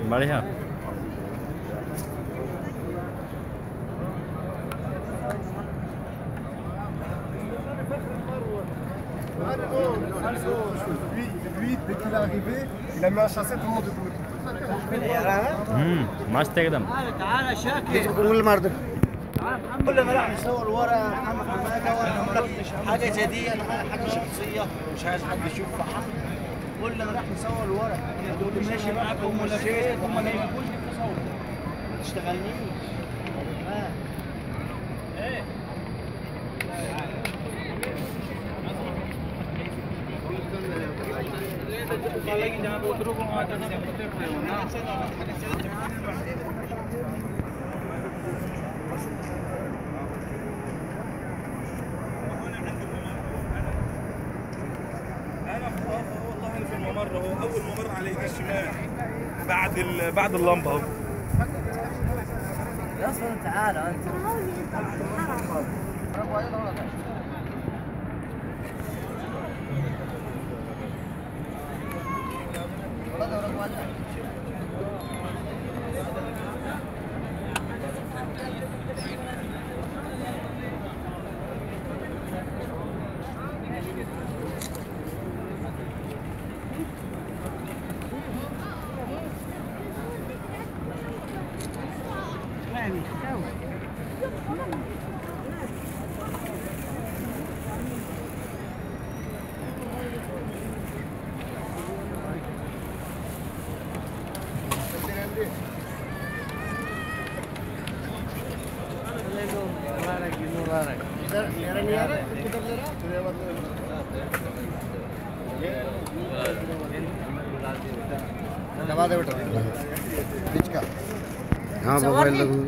बढ़िया Lui, dès qu'il est arrivé, il a mis un chassé, tout le monde debout. हम्म मस्त एकदम تعالى شاكر قول المرضى كل ما راح يصور ورا محمد حماده ولا حاجه زي دي انا حاجه شخصيه مش عايز حد يشوفها كل ما راح يصور ورا تقول لي ماشي معاك هم ولا شيء هم لا يجيبوش تصور ما تشتغلنيش ها انا في والله انا في الممر اهو اول ممر على ايدي الشمال بعد ال... بعد اللمبه اهو اصلا تعالى انت दबा दे बेटा बीच का हाँ मोबाइल लगू